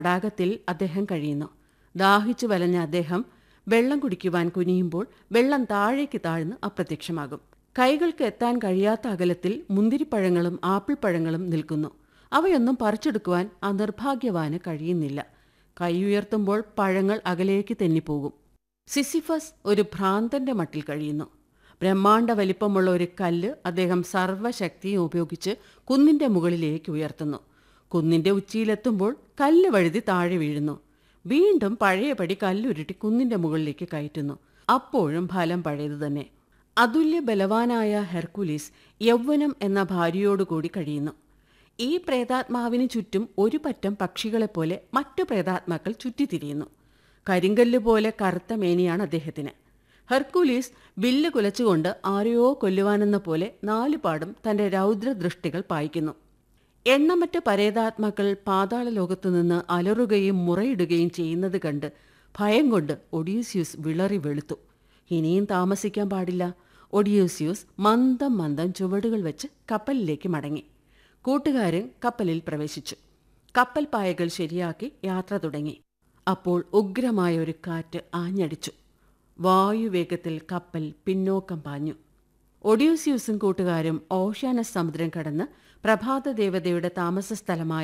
തടാകത്തിൽ അദ്ദേഹം കഴിയുന്നു ദാഹിച്ചു വലഞ്ഞ അദ്ദേഹം വെള്ളം കുടിക്കുവാൻ കുനിയുമ്പോൾ വെള്ളം താഴേക്ക് താഴ്ന്ന് അപ്രത്യക്ഷമാകും കൈകൾക്ക് എത്താൻ കഴിയാത്ത അകലത്തിൽ മുന്തിരിപ്പഴങ്ങളും ആപ്പിൾ പഴങ്ങളും നിൽക്കുന്നു അവയൊന്നും പറിച്ചെടുക്കുവാൻ ആ നിർഭാഗ്യവാന് കഴിയുന്നില്ല കൈ ഉയർത്തുമ്പോൾ പഴങ്ങൾ അകലേക്ക് തെന്നിപ്പോകും സിസിഫസ് ഒരു ഭ്രാന്തന്റെ മട്ടിൽ കഴിയുന്നു ബ്രഹ്മാണ്ഡ വലിപ്പമുള്ള ഒരു കല്ല് അദ്ദേഹം സർവ്വശക്തിയും ഉപയോഗിച്ച് കുന്നിന്റെ മുകളിലേക്ക് ഉയർത്തുന്നു കുന്നിന്റെ ഉച്ചിയിലെത്തുമ്പോൾ കല്ല് വഴുതി താഴെ വീഴുന്നു വീണ്ടും പഴയപടി കല്ലുരുട്ടി കുന്നിന്റെ മുകളിലേക്ക് കയറ്റുന്നു അപ്പോഴും ഫലം പഴയത് തന്നെ അതുല്യ ബലവാനായ ഹെർക്കുലീസ് യൗവനം എന്ന ഭാര്യയോടുകൂടി കഴിയുന്നു ഈ പ്രേതാത്മാവിന് ചുറ്റും ഒരു പറ്റം പക്ഷികളെപ്പോലെ മറ്റു പ്രേതാത്മാക്കൾ ചുറ്റിത്തിരിയുന്നു കരിങ്കല്ല് പോലെ കറുത്ത മേനിയാണ് അദ്ദേഹത്തിന് ഹെർക്കുലീസ് വില്ല് കുലച്ചുകൊണ്ട് ആരെയോ കൊല്ലുവാനെന്ന പോലെ നാലുപാടും തന്റെ രൗദ്രദൃഷ്ടികൾ പായിക്കുന്നു എണ്ണമറ്റ പരേതാത്മാക്കൾ പാതാള ലോകത്തുനിന്ന് അലറുകയും മുറയിടുകയും ചെയ്യുന്നത് കണ്ട് ഭയം കൊണ്ട് ഒഡീസ്യൂസ് വിളറി വെളുത്തു ഇനിയും താമസിക്കാൻ പാടില്ല ഒഡിയോസ്യൂസ് മന്ദം മന്ദം ചുവടുകൾ വെച്ച് കപ്പലിലേക്ക് മടങ്ങി കൂട്ടുകാരൻ കപ്പലിൽ പ്രവേശിച്ചു കപ്പൽ പായകൾ ശരിയാക്കി യാത്ര തുടങ്ങി അപ്പോൾ ഉഗ്രമായ ഒരു കാറ്റ് ആഞ്ഞടിച്ചു വായുവേഗത്തിൽ കപ്പൽ പിന്നോക്കം പാഞ്ഞു ഒഡ്യൂസ്യൂസും കൂട്ടുകാരും ഓഷ്യാനസ് സമുദ്രം കടന്ന് പ്രഭാത ദേവതയുടെ താമസ സ്ഥലമായ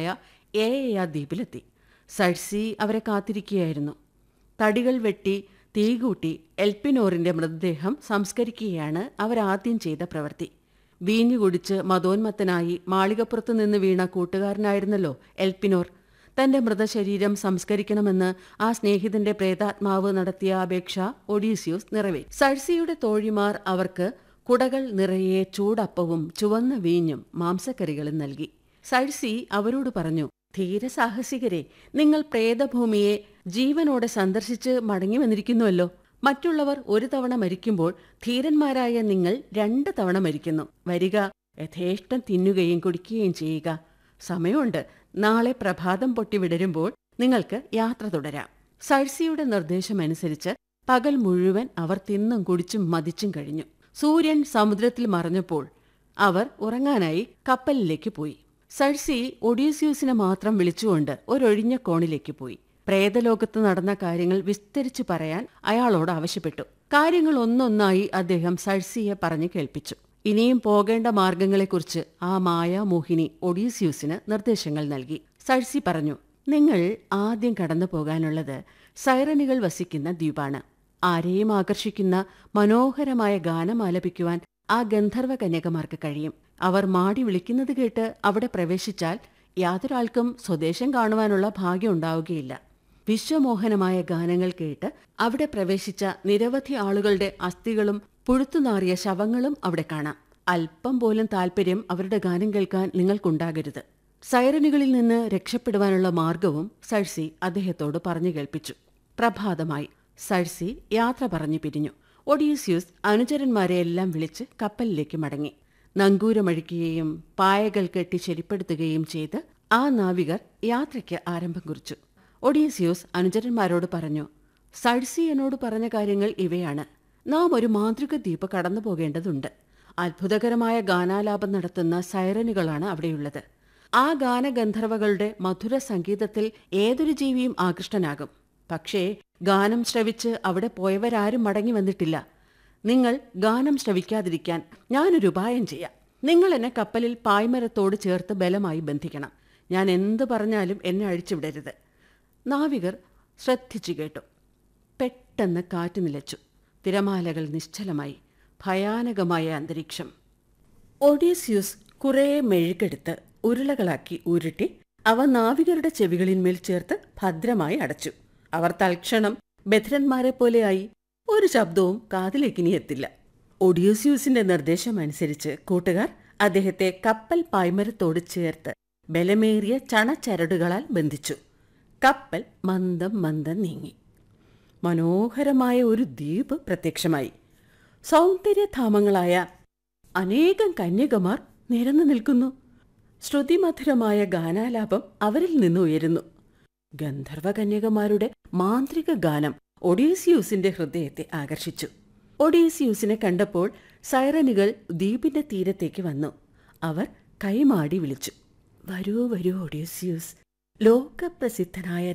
ഏയ ദ്വീപിലെത്തി സഴ്സി അവരെ കാത്തിരിക്കുകയായിരുന്നു തടികൾ വെട്ടി തീകൂട്ടി എൽപ്പിനോറിന്റെ മൃതദേഹം സംസ്കരിക്കുകയാണ് അവരാദ്യം ചെയ്ത പ്രവൃത്തി വീഞ്ഞു കുടിച്ച് മതോന്മത്തനായി മാളികപ്പുറത്ത് നിന്ന് വീണ കൂട്ടുകാരനായിരുന്നല്ലോ എൽപ്പിനോർ തന്റെ മൃതശരീരം സംസ്കരിക്കണമെന്ന് ആ സ്നേഹിതന്റെ പ്രേതാത്മാവ് നടത്തിയ അപേക്ഷ ഒഡീസ്യൂസ് നിറവേറ്റി സഴ്സിയുടെ തോഴിമാർ അവർക്ക് കുടകൾ നിറയെ ചൂടപ്പവും ചുവന്ന വീഞ്ഞും മാംസക്കറികളും നൽകി സഴ്സി അവരോട് പറഞ്ഞു ധീരസാഹസികരെ നിങ്ങൾ പ്രേതഭൂമിയെ ജീവനോടെ സന്ദർശിച്ച് മടങ്ങി വന്നിരിക്കുന്നുവല്ലോ മറ്റുള്ളവർ ഒരു തവണ മരിക്കുമ്പോൾ ധീരന്മാരായ നിങ്ങൾ രണ്ട് തവണ മരിക്കുന്നു വരിക യഥേഷ്ടം തിന്നുകയും കുടിക്കുകയും ചെയ്യുക സമയമുണ്ട് നാളെ പ്രഭാതം പൊട്ടി വിടരുമ്പോൾ നിങ്ങൾക്ക് യാത്ര തുടരാം സഴ്സിയുടെ നിർദ്ദേശമനുസരിച്ച് പകൽ മുഴുവൻ അവർ തിന്നും കുടിച്ചും മതിച്ചും കഴിഞ്ഞു സൂര്യൻ സമുദ്രത്തിൽ മറഞ്ഞപ്പോൾ അവർ ഉറങ്ങാനായി കപ്പലിലേക്ക് പോയി സഴ്സി ഒഡീസ്യൂസിനെ മാത്രം വിളിച്ചുകൊണ്ട് ഒരൊഴിഞ്ഞ കോണിലേക്ക് പോയി പ്രേതലോകത്ത് നടന്ന കാര്യങ്ങൾ വിസ്തരിച്ചു പറയാൻ അയാളോട് ആവശ്യപ്പെട്ടു കാര്യങ്ങൾ ഒന്നൊന്നായി അദ്ദേഹം സഴ്സിയെ പറഞ്ഞു കേൾപ്പിച്ചു ഇനിയും പോകേണ്ട മാർഗങ്ങളെക്കുറിച്ച് ആ മായാമോഹിനി ഒഡീസ്യൂസിന് നിർദ്ദേശങ്ങൾ നൽകി സഴ്സി പറഞ്ഞു നിങ്ങൾ ആദ്യം കടന്നു പോകാനുള്ളത് സൈറനുകൾ വസിക്കുന്ന ദ്വീപാണ് ആരെയും ആകർഷിക്കുന്ന മനോഹരമായ ഗാനം ആലപിക്കുവാൻ ആ ഗന്ധർവ കന്യകമാർക്ക് കഴിയും അവർ മാടി വിളിക്കുന്നത് കേട്ട് അവിടെ പ്രവേശിച്ചാൽ യാതൊരാൾക്കും സ്വദേശം കാണുവാനുള്ള ഭാഗ്യം ഉണ്ടാവുകയില്ല വിശ്വമോഹനമായ ഗാനങ്ങൾ കേട്ട് അവിടെ പ്രവേശിച്ച നിരവധി ആളുകളുടെ അസ്ഥികളും പുഴുത്തുനാറിയ ശവങ്ങളും അവിടെ കാണാം അല്പം പോലും താല്പര്യം അവരുടെ ഗാനം കേൾക്കാൻ നിങ്ങൾക്കുണ്ടാകരുത് സൈറനുകളിൽ നിന്ന് രക്ഷപ്പെടുവാനുള്ള മാർഗവും സഴ്സി അദ്ദേഹത്തോട് പറഞ്ഞു കേൾപ്പിച്ചു പ്രഭാതമായി സഴ്സി യാത്ര പറഞ്ഞു പിരിഞ്ഞു ഒഡീസ്യൂസ് അനുചരന്മാരെ എല്ലാം വിളിച്ച് കപ്പലിലേക്ക് മടങ്ങി നങ്കൂരമഴിക്കുകയും പായകൾ കെട്ടി ശരിപ്പെടുത്തുകയും ചെയ്ത് ആ നാവികർ യാത്രയ്ക്ക് ആരംഭം കുറിച്ചു ഒഡീസിയോസ് അനുചരന്മാരോട് പറഞ്ഞു സഴ്സി എന്നോട് പറഞ്ഞ കാര്യങ്ങൾ ഇവയാണ് നാം ഒരു മാന്ത്രിക ദ്വീപ് കടന്നു പോകേണ്ടതുണ്ട് അത്ഭുതകരമായ ഗാനാലാപം നടത്തുന്ന സൈറനുകളാണ് അവിടെയുള്ളത് ആ ഗാനഗന്ധർവകളുടെ മധുര സംഗീതത്തിൽ ഏതൊരു ജീവിയും ആകൃഷ്ടനാകും പക്ഷേ ഗാനം ശ്രവിച്ച് അവിടെ പോയവരാരും മടങ്ങി വന്നിട്ടില്ല നിങ്ങൾ ഗാനം ശ്രവിക്കാതിരിക്കാൻ ഞാനൊരു ഉപായം ചെയ്യാം നിങ്ങൾ എന്നെ കപ്പലിൽ പായ്മരത്തോട് ചേർത്ത് ബലമായി ബന്ധിക്കണം ഞാൻ എന്ത് പറഞ്ഞാലും എന്നെ അഴിച്ചുവിടരുത് നാവികർ ശ്രദ്ധിച്ചു കേട്ടു പെട്ടെന്ന് കാറ്റ് നിലച്ചു തിരമാലകൾ നിശ്ചലമായി ഭയാനകമായ അന്തരീക്ഷം ഒഡീസ്യൂസ് കുറേ മെഴുകെടുത്ത് ഉരുളകളാക്കി ഉരുട്ടി അവ നാവികരുടെ ചെവികളിന്മേൽ ചേർത്ത് ഭദ്രമായി അടച്ചു അവർ തൽക്ഷണം ബധിരന്മാരെ പോലെയായി ഒരു ശബ്ദവും കാതിലേക്കിനി എത്തില്ല ഒഡിയോസ്യൂസിന്റെ നിർദ്ദേശമനുസരിച്ച് കൂട്ടുകാർ അദ്ദേഹത്തെ കപ്പൽ പായ്മരത്തോട് ചേർത്ത് ബലമേറിയ ചണച്ചരടുകളാൽ ബന്ധിച്ചു കപ്പൽ മന്ദം മന്ദം നീങ്ങി മനോഹരമായ ഒരു ദ്വീപ് പ്രത്യക്ഷമായി സൗന്ദര്യധാമങ്ങളായ അനേകം കന്യകമാർ നിരന്നു നിൽക്കുന്നു ശ്രുതിമധുരമായ ഗാനാലാപം അവരിൽ നിന്ന് ഉയരുന്നു ഗന്ധർവ കന്യകമാരുടെ മാന്ത്രിക ഗാനം ഒഡീസിയൂസിന്റെ ഹൃദയത്തെ ആകർഷിച്ചു ഒഡീസിയൂസിനെ കണ്ടപ്പോൾ സൈറനുകൾ ദ്വീപിന്റെ തീരത്തേക്ക് വന്നു അവർ കൈമാടി വിളിച്ചു വരൂ വരൂ ഒഡീസിയൂസ് ലോകപ്രസിദ്ധനായ